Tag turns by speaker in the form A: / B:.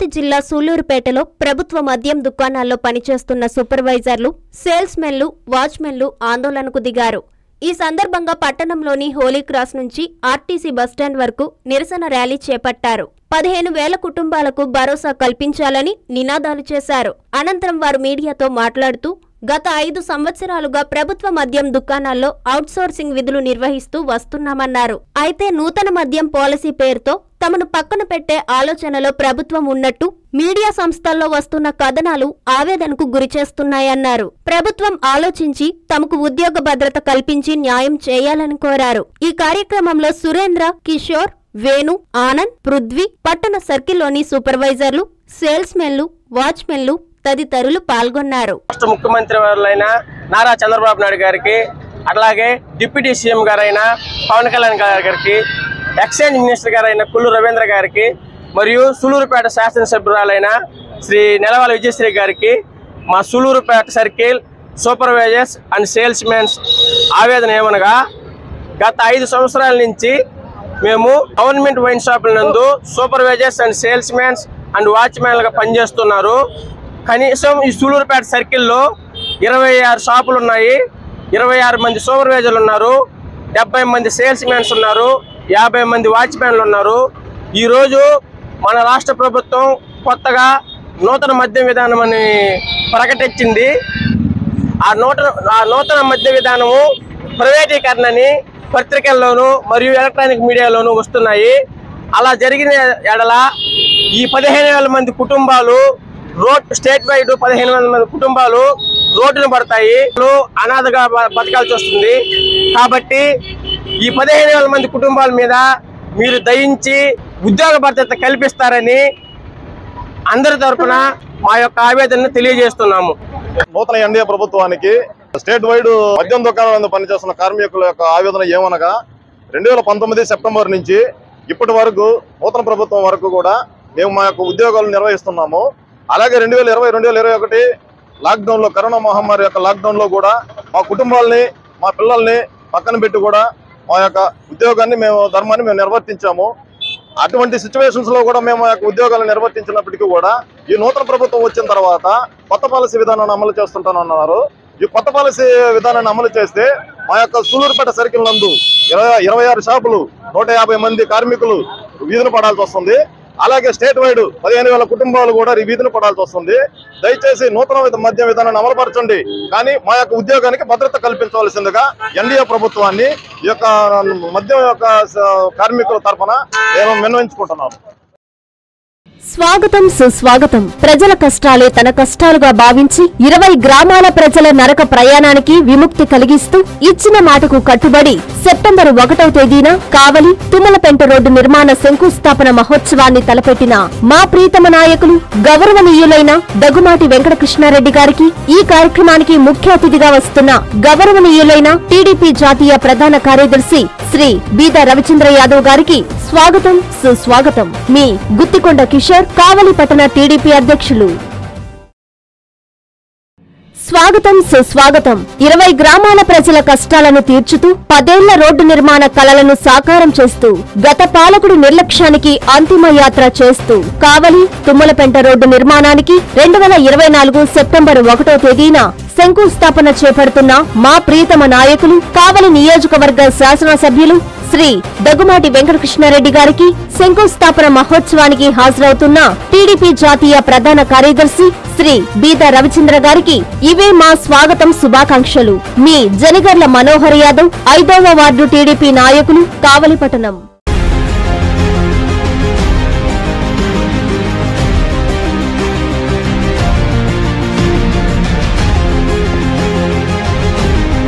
A: తిరుపతి జిల్లా సూళ్లూరుపేటలో ప్రభుత్వ మద్యం దుకాణాల్లో పనిచేస్తున్న సూపర్వైజర్లు సేల్స్మెన్లు వాచ్మెన్లు ఆందోళనకు దిగారు ఈ సందర్భంగా పట్టణంలోని హోలీ క్రాస్ నుంచి ఆర్టీసీ బస్టాండ్ వరకు నిరసన ర్యాలీ చేపట్టారు పదిహేను వేల కుటుంబాలకు భరోసా కల్పించాలని నినాదాలు చేశారు అనంతరం వారు మీడియాతో మాట్లాడుతూ గత ఐదు సంవత్సరాలుగా ప్రభుత్వ మద్యం దుకాణాల్లో అవుట్సోర్సింగ్ విధులు నిర్వహిస్తూ వస్తున్నామన్నారు అయితే నూతన మద్యం పాలసీ పేరుతో తమను పక్కన పెట్టే ఆలోచనలో ప్రభుత్వం ఉన్నట్టు మీడియా సంస్థల్లో వస్తున్న కథనాలు ఆవేదనకు గురిచేస్తున్నాయన్నారు ప్రభుత్వం ఆలోచించి తమకు ఉద్యోగ భద్రత కల్పించి న్యాయం చేయాలని కోరారు ఈ కార్యక్రమంలో సురేంద్ర కిషోర్ వేణు ఆనంద్ పృథ్వీ పట్టణ సర్కిల్లోని సూపర్వైజర్లు సేల్స్మెన్లు వాచ్మెన్లు తదితరులు పాల్గొన్నారు
B: రాష్ట్ర ముఖ్యమంత్రి వారులైన నారా చంద్రబాబు నాయుడు గారికి అట్లాగే డిప్యూటీ సీఎం గారైన పవన్ కళ్యాణ్ గారికి ఎక్సైజ్ మినిస్టర్ గారైన కుల్లు రవీంద్ర గారికి మరియు సులూరుపేట శాసనసభ్యురాలైన శ్రీ నెలవాల విజయశ్రీ గారికి మా Sullurpeta circle supervisors and sales mens ఆవేదన ఏమనగా గత ఐదు సంవత్సరాల నుంచి మేము గవర్నమెంట్ వైన్ షాపుల నందు supervisors and sales mens and వాచ్మెన్లుగా పనిచేస్తున్నారు కనీసం ఈ సూలూరుపేట సర్కిల్లో ఇరవై ఆరు షాపులు ఉన్నాయి ఇరవై ఆరు మంది సూపర్వైజర్లు ఉన్నారు డెబ్బై మంది సేల్స్ మెన్స్ ఉన్నారు యాభై మంది వాచ్మెన్లు ఉన్నారు ఈరోజు మన రాష్ట్ర ప్రభుత్వం కొత్తగా నూతన మద్యం విధానం అని ప్రకటించింది ఆ నూతన ఆ నూతన మద్య విధానము ప్రైవేటీకరణని పత్రికల్లోనూ మరియు ఎలక్ట్రానిక్ మీడియాలోనూ వస్తున్నాయి అలా జరిగిన ఎడల ఈ పదిహేను వేల మంది కుటుంబాలు రోడ్ స్టేట్ వైడ్ పదిహేను వేల మంది కుటుంబాలు రోడ్డున పడతాయి వాళ్ళు అనాథగా బ- బతకాల్సి వస్తుంది కాబట్టి ఈ పదిహేను వేల మంది కుటుంబాల మీద మీరు దయించి ఉద్యోగ భద్రత కల్పిస్తారని అందరి తరపున మా యొక్క ఆవేదనను తెలియజేస్తున్నాము
C: నూతన ఎన్డీఏ ప్రభుత్వానికి స్టేట్ వైడ్ మద్యం దుకాణాల పనిచేస్తున్న కార్మికుల యొక్క ఆవేదన ఏమనగా రెండు వేల పంతొమ్మిది సెప్టెంబర్ నుంచి ఇప్పటి వరకు నూతన ప్రభుత్వం వరకు కూడా మేము మా యొక్క ఉద్యోగాలు నిర్వహిస్తున్నాము అలాగే రెండు వేల ఇరవై రెండు వేల ఇరవై ఒకటి లాక్డౌన్లో కరోనా మహమ్మారి యొక్క లాక్డౌన్లో కూడా మా కుటుంబాలని మా పిల్లల్ని పక్కన పెట్టి కూడా మా యొక్క ఉద్యోగాన్ని మేము ధర్మాన్ని మేము నిర్వర్తించాము అటువంటి సిచ్యువేషన్స్ లో కూడా మేము మా యొక్క ఉద్యోగాలు నిర్వర్తించినప్పటికీ కూడా ఈ నూతన ప్రభుత్వం వచ్చిన తర్వాత కొత్త పాలసీ విధానాన్ని అమలు చేస్తుంటానన్నారు ఈ కొత్త పాలసీ విధానాన్ని అమలు చేస్తే మా యొక్క సూలూరుపేట సర్కిల్ నందు ఇరవై ఇరవై ఆరు షాపులు నూట యాభై మంది కార్మికులు వీధిన పడాల్సి వస్తుంది అలాగే స్టేట్ వైడ్ పదిహేను వేల కుటుంబాలు కూడా ఈ వీధిన పడాల్సి వస్తుంది దయచేసి నూతన విధ- మద్య విధానాన్ని అమలుపరచండి కానీ మా యొక్క ఉద్యోగానికి భద్రత కల్పించవలసిందిగా ఎన్డీఏ ప్రభుత్వాన్ని ఈ యొక్క మద్యం యొక్క స- కార్మికుల తరఫున నేను విన్నవించుకుంటున్నాను
A: స్వాగతం సుస్వాగతం ప్రజల కష్టాలే తన కష్టాలుగా భావించి ఇరవై గ్రామాల ప్రజల నరక ప్రయాణానికి విముక్తి కలిగిస్తూ ఇచ్చిన మాటకు కట్టుబడి సెప్టెంబర్ ఒకటవ తేదీన కావలి తుమ్మలపెంట రోడ్డు నిర్మాణ శంకుస్థాపన మహోత్సవాన్ని తలపెట్టిన మా ప్రీతమ నాయకులు గౌరవనీయులైన దగుమాటి వెంకటకృష్ణారెడ్డి గారికి ఈ కార్యక్రమానికి ముఖ్య అతిథిగా వస్తున్న గౌరవనీయులైన టీడీపీ జాతీయ ప్రధాన కార్యదర్శి శ్రీ బీద రవిచంద్ర యాదవ్ గారికి స్వాగతం సుస్వాగతం మీ గుత్తికొండ కిషోర్ కావలి పట్టణ టీడీపీ అధ్యక్షులు స్వాగతం సుస్వాగతం ఇరవై గ్రామాల ప్రజల కష్టాలను తీర్చుతూ పదేళ్ల రోడ్డు నిర్మాణ కలలను సాకారం చేస్తూ గత పాలకుడు నిర్లక్ష్యానికి అంతిమ యాత్ర చేస్తూ కావలి తుమ్మలపెంట రోడ్డు నిర్మాణానికి రెండు వేల ఇరవై నాలుగు సెప్టెంబర్ ఒకటో తేదీన శంకుస్థాపన చేపడుతున్న మా ప్రియతమ నాయకులు కావలి నియోజకవర్గ శాసనసభ్యులు శ్రీ దగ్గుమాటి వెంకటకృష్ణారెడ్డి గారికి శంకుస్థాపన మహోత్సవానికి హాజరవుతున్న టీడీపీ జాతీయ ప్రధాన కార్యదర్శి శ్రీ బీద రవిచంద్ర గారికి ఇవే మా స్వాగతం శుభాకాంక్షలు మీ జనగర్ల మనోహర్ యాదవ్ ఐదవ వార్డు టీడీపీ నాయకులు కావలిపట్టణం